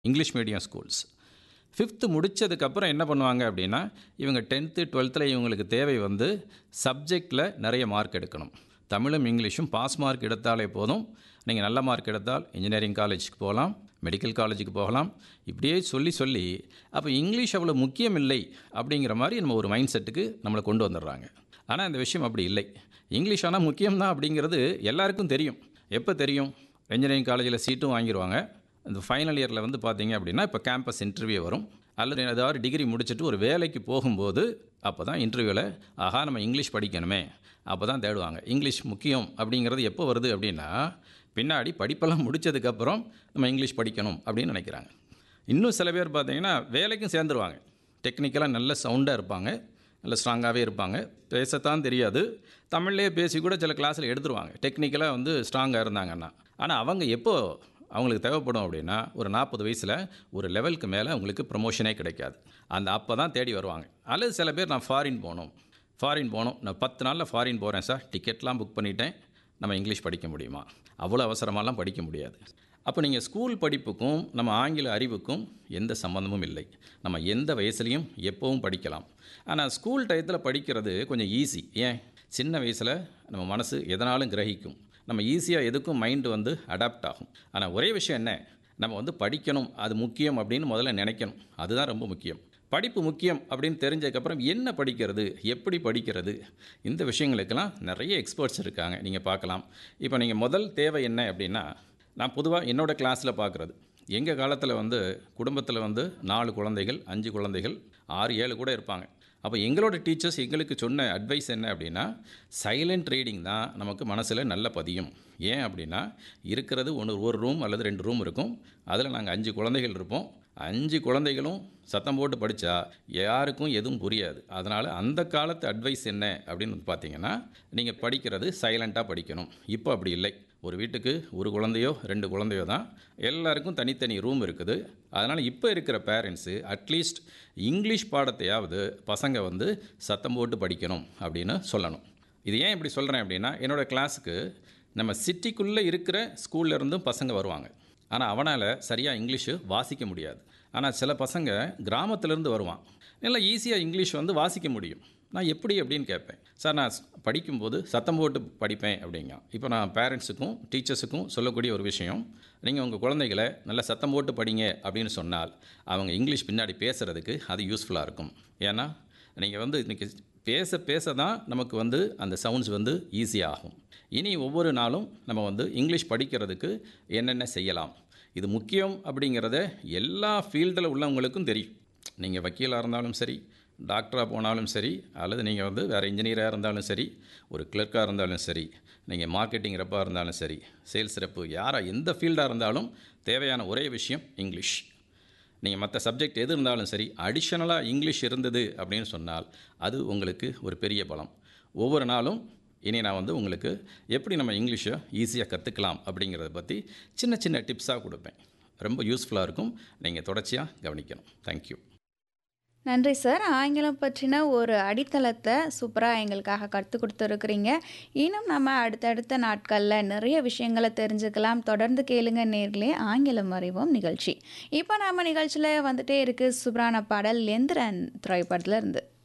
English medium schools fifth முடித்ததுக்கப்புறம் என்ன பண்ணுவாங்க அப்படின்னா இவங்க டென்த்து டுவெல்த்தில் இவங்களுக்கு தேவை வந்து சப்ஜெக்டில் நிறைய மார்க் எடுக்கணும் தமிழும் இங்கிலீஷும் பாஸ் மார்க் எடுத்தாலே போதும் நீங்கள் நல்ல மார்க் எடுத்தால் இன்ஜினியரிங் காலேஜுக்கு போகலாம் மெடிக்கல் காலேஜுக்கு போகலாம் இப்படியே சொல்லி சொல்லி அப்போ இங்கிலீஷ் அவ்வளோ முக்கியம் இல்லை அப்படிங்கிற மாதிரி நம்ம ஒரு மைண்ட் செட்டுக்கு நம்மளை கொண்டு வந்துடுறாங்க ஆனால் இந்த விஷயம் அப்படி இல்லை இங்கிலீஷ் ஆனால் முக்கியம்தான் அப்படிங்கிறது எல்லாருக்கும் தெரியும் எப்போ தெரியும் இன்ஜினியரிங் காலேஜில் சீட்டும் வாங்கிடுவாங்க இந்த ஃபைனல் இயரில் வந்து பார்த்தீங்க அப்படின்னா இப்போ கேம்பஸ் இன்டர்வியூ வரும் அல்லது ஏதாவது டிகிரி முடிச்சுட்டு ஒரு வேலைக்கு போகும்போது அப்போ தான் இன்டர்வியூவில் ஆஹா நம்ம இங்கிலீஷ் படிக்கணுமே அப்போ தான் தேடுவாங்க இங்கிலீஷ் முக்கியம் அப்படிங்கிறது எப்போ வருது அப்படின்னா பின்னாடி படிப்பெல்லாம் முடித்ததுக்கப்புறம் நம்ம இங்கிலீஷ் படிக்கணும் அப்படின்னு நினைக்கிறாங்க இன்னும் சில பேர் பார்த்தீங்கன்னா வேலைக்கும் சேர்ந்துருவாங்க டெக்னிக்கலாக நல்ல சவுண்டாக இருப்பாங்க நல்ல ஸ்ட்ராங்காகவே இருப்பாங்க பேசத்தான் தெரியாது தமிழ்லேயே பேசி கூட சில கிளாஸில் எடுத்துருவாங்க டெக்னிக்கலாக வந்து ஸ்ட்ராங்காக இருந்தாங்கன்னா ஆனால் அவங்க எப்போ அவங்களுக்கு தேவைப்படும் அப்படின்னா ஒரு நாற்பது வயசில் ஒரு லெவலுக்கு மேலே அவங்களுக்கு ப்ரமோஷனே கிடைக்காது அந்த அப்போ தான் தேடி வருவாங்க அல்லது சில பேர் நான் ஃபாரின் போகணும் ஃபாரின் போகணும் நான் பத்து நாளில் ஃபாரின் போகிறேன் சார் டிக்கெட்லாம் புக் பண்ணிட்டேன் நம்ம இங்கிலீஷ் படிக்க முடியுமா அவ்வளோ அவசரமாலாம் படிக்க முடியாது அப்போ நீங்கள் ஸ்கூல் படிப்புக்கும் நம்ம ஆங்கில அறிவுக்கும் எந்த சம்மந்தமும் இல்லை நம்ம எந்த வயசுலையும் எப்போவும் படிக்கலாம் ஆனால் ஸ்கூல் டயத்தில் படிக்கிறது கொஞ்சம் ஈஸி ஏன் சின்ன வயசில் நம்ம மனசு எதனாலும் கிரகிக்கும் நம்ம ஈஸியாக எதுக்கும் மைண்டு வந்து அடாப்ட் ஆகும் ஆனால் ஒரே விஷயம் என்ன நம்ம வந்து படிக்கணும் அது முக்கியம் அப்படின்னு முதல்ல நினைக்கணும் அதுதான் ரொம்ப முக்கியம் படிப்பு முக்கியம் அப்படின்னு தெரிஞ்சதுக்கப்புறம் என்ன படிக்கிறது எப்படி படிக்கிறது இந்த விஷயங்களுக்கெல்லாம் நிறைய எக்ஸ்பர்ட்ஸ் இருக்காங்க நீங்கள் பார்க்கலாம் இப்போ நீங்கள் முதல் தேவை என்ன அப்படின்னா நான் பொதுவாக என்னோடய கிளாஸில் பார்க்குறது எங்கள் காலத்தில் வந்து குடும்பத்தில் வந்து நாலு குழந்தைகள் அஞ்சு குழந்தைகள் ஆறு ஏழு கூட இருப்பாங்க அப்போ எங்களோட டீச்சர்ஸ் எங்களுக்கு சொன்ன அட்வைஸ் என்ன அப்படின்னா சைலண்ட் ரீடிங் தான் நமக்கு மனசில் நல்ல பதியும் ஏன் அப்படின்னா இருக்கிறது ஒன்று ஒரு ரூம் அல்லது ரெண்டு ரூம் இருக்கும் அதில் நாங்கள் அஞ்சு குழந்தைகள் இருப்போம் அஞ்சு குழந்தைகளும் சத்தம் போட்டு படித்தா யாருக்கும் எதுவும் புரியாது அதனால் அந்த காலத்து அட்வைஸ் என்ன அப்படின்னு பார்த்தீங்கன்னா நீங்கள் படிக்கிறது சைலண்ட்டாக படிக்கணும் இப்போ அப்படி இல்லை ஒரு வீட்டுக்கு ஒரு குழந்தையோ ரெண்டு குழந்தையோ தான் எல்லாருக்கும் தனித்தனி ரூம் இருக்குது அதனால் இப்போ இருக்கிற பேரண்ட்ஸு அட்லீஸ்ட் இங்கிலீஷ் பாடத்தையாவது பசங்க வந்து சத்தம் போட்டு படிக்கணும் அப்படின்னு சொல்லணும் இது ஏன் இப்படி சொல்கிறேன் அப்படின்னா என்னோடய கிளாஸுக்கு நம்ம சிட்டிக்குள்ளே இருக்கிற ஸ்கூல்லேருந்தும் பசங்க வருவாங்க ஆனால் அவனால் சரியாக இங்கிலீஷு வாசிக்க முடியாது ஆனால் சில பசங்க கிராமத்துலேருந்து வருவான் நல்லா ஈஸியாக இங்கிலீஷ் வந்து வாசிக்க முடியும் நான் எப்படி அப்படின்னு கேட்பேன் சார் நான் படிக்கும்போது சத்தம் போட்டு படிப்பேன் அப்படிங்க இப்போ நான் பேரண்ட்ஸுக்கும் டீச்சர்ஸுக்கும் சொல்லக்கூடிய ஒரு விஷயம் நீங்கள் உங்கள் குழந்தைகளை நல்லா சத்தம் போட்டு படிங்க அப்படின்னு சொன்னால் அவங்க இங்கிலீஷ் பின்னாடி பேசுகிறதுக்கு அது யூஸ்ஃபுல்லாக இருக்கும் ஏன்னா நீங்கள் வந்து இன்றைக்கி பேச பேச தான் நமக்கு வந்து அந்த சவுண்ட்ஸ் வந்து ஈஸியாகும் இனி ஒவ்வொரு நாளும் நம்ம வந்து இங்கிலீஷ் படிக்கிறதுக்கு என்னென்ன செய்யலாம் இது முக்கியம் அப்படிங்கிறத எல்லா ஃபீல்டில் உள்ளவங்களுக்கும் தெரியும் நீங்கள் வக்கீலாக இருந்தாலும் சரி டாக்டராக போனாலும் சரி அல்லது நீங்கள் வந்து வேறு இன்ஜினியராக இருந்தாலும் சரி ஒரு கிளர்க்காக இருந்தாலும் சரி நீங்கள் மார்க்கெட்டிங் ரெப்பாக இருந்தாலும் சரி சேல்ஸ் ரெப்பு யாராக எந்த ஃபீல்டாக இருந்தாலும் தேவையான ஒரே விஷயம் இங்கிலீஷ் நீங்கள் மற்ற சப்ஜெக்ட் எது இருந்தாலும் சரி அடிஷ்னலாக இங்கிலீஷ் இருந்தது அப்படின்னு சொன்னால் அது உங்களுக்கு ஒரு பெரிய பலம் ஒவ்வொரு நாளும் இனி நான் வந்து உங்களுக்கு எப்படி நம்ம இங்கிலீஷை ஈஸியாக கற்றுக்கலாம் அப்படிங்கிறத பற்றி சின்ன சின்ன டிப்ஸாக கொடுப்பேன் ரொம்ப யூஸ்ஃபுல்லாக இருக்கும் நீங்கள் தொடர்ச்சியாக கவனிக்கணும் தேங்க்யூ நன்றி சார் ஆங்கிலம் பற்றின ஒரு அடித்தளத்தை சூப்பராக எங்களுக்காக கற்றுக் கொடுத்துருக்குறீங்க இன்னும் நம்ம அடுத்தடுத்த நாட்களில் நிறைய விஷயங்களை தெரிஞ்சுக்கலாம் தொடர்ந்து கேளுங்க நேர்களே ஆங்கிலம் அறிவோம் நிகழ்ச்சி இப்போ நம்ம நிகழ்ச்சியில் வந்துட்டே இருக்குது சூப்பரான பாடல் எந்திரன் திரைப்படத்தில் இருந்து